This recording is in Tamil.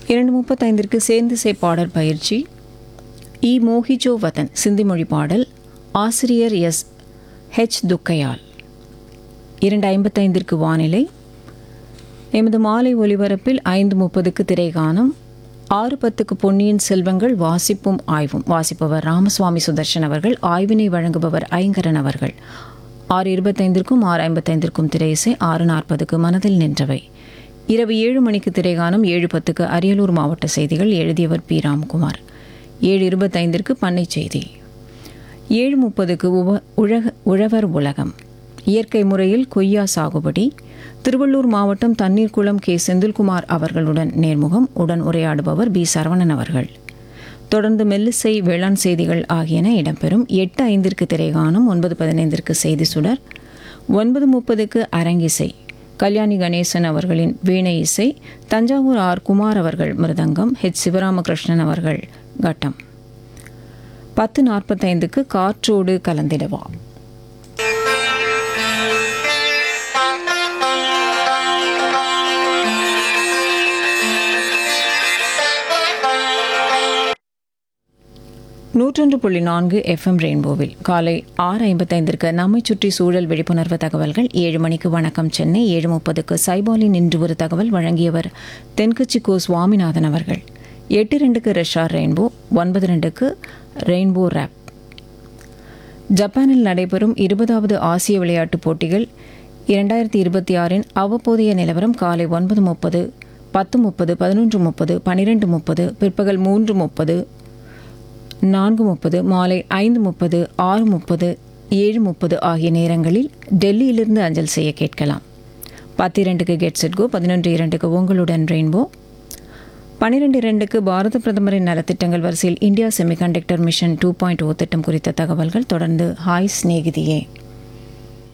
இரண்டு முப்பத்தைந்திற்கு சேர்ந்து பாடல் பயிற்சி இ மோஹிஜோ வதன் சிந்தி மொழி பாடல் ஆசிரியர் எஸ் ஹெச் துக்கையால் இரண்டு ஐம்பத்தைந்திற்கு வானிலை எமது மாலை ஒலிபரப்பில் ஐந்து முப்பதுக்கு திரைகானம் ஆறு பத்துக்கு பொன்னியின் செல்வங்கள் வாசிப்பும் ஆய்வும் வாசிப்பவர் ராமசுவாமி சுதர்ஷன் அவர்கள் ஆய்வினை வழங்குபவர் ஐங்கரன் அவர்கள் ஆறு இருபத்தைந்திற்கும் ஆறு ஐம்பத்தைந்திற்கும் திரையிசை ஆறு நாற்பதுக்கு மனதில் நின்றவை இரவு ஏழு மணிக்கு திரைகானம் ஏழு பத்துக்கு அரியலூர் மாவட்ட செய்திகள் எழுதியவர் பி ராம்குமார் ஏழு இருபத்தைந்திற்கு பண்ணை செய்தி ஏழு முப்பதுக்கு உவ உழக உழவர் உலகம் இயற்கை முறையில் கொய்யா சாகுபடி திருவள்ளூர் மாவட்டம் தண்ணீர்குளம் கே செந்தில்குமார் அவர்களுடன் நேர்முகம் உடன் உரையாடுபவர் பி சரவணன் அவர்கள் தொடர்ந்து மெல்லிசை வேளாண் செய்திகள் ஆகியன இடம்பெறும் எட்டு ஐந்திற்கு திரைகாணும் ஒன்பது பதினைந்திற்கு செய்தி சுடர் ஒன்பது முப்பதுக்கு அரங்கிசை கல்யாணி கணேசன் அவர்களின் வீணை இசை தஞ்சாவூர் ஆர் குமார் அவர்கள் மிருதங்கம் ஹெச் சிவராமகிருஷ்ணன் அவர்கள் கட்டம் பத்து நாற்பத்தைந்துக்கு காற்றோடு கலந்திடவா நூற்றொன்று புள்ளி நான்கு எஃப்எம் ரெயின்போவில் காலை ஆறு ஐம்பத்தைந்திற்கு நம்மை சுற்றி சூழல் விழிப்புணர்வு தகவல்கள் ஏழு மணிக்கு வணக்கம் சென்னை ஏழு முப்பதுக்கு சைபாலின் இன்று ஒரு தகவல் வழங்கியவர் தென்கட்சி கோ சுவாமிநாதன் அவர்கள் எட்டு ரெண்டுக்கு ரெஷார் ரெயின்போ ஒன்பது ரெண்டுக்கு ரெயின்போ ரேப் ஜப்பானில் நடைபெறும் இருபதாவது ஆசிய விளையாட்டுப் போட்டிகள் இரண்டாயிரத்தி இருபத்தி ஆறின் அவ்வப்போதைய நிலவரம் காலை ஒன்பது முப்பது பத்து முப்பது பதினொன்று முப்பது பன்னிரெண்டு முப்பது பிற்பகல் மூன்று முப்பது நான்கு முப்பது மாலை ஐந்து முப்பது ஆறு முப்பது ஏழு முப்பது ஆகிய நேரங்களில் டெல்லியிலிருந்து அஞ்சல் செய்ய கேட்கலாம் பத்து இரண்டுக்கு கெட் செட் கோ பதினொன்று இரண்டுக்கு உங்களுடன் ரெயின்போ பன்னிரெண்டு இரண்டுக்கு பாரத பிரதமரின் நலத்திட்டங்கள் வரிசையில் India semiconductor mission two point O திட்டம் குறித்த தகவல்கள் தொடர்ந்து ஹாய் சிநேகிதியே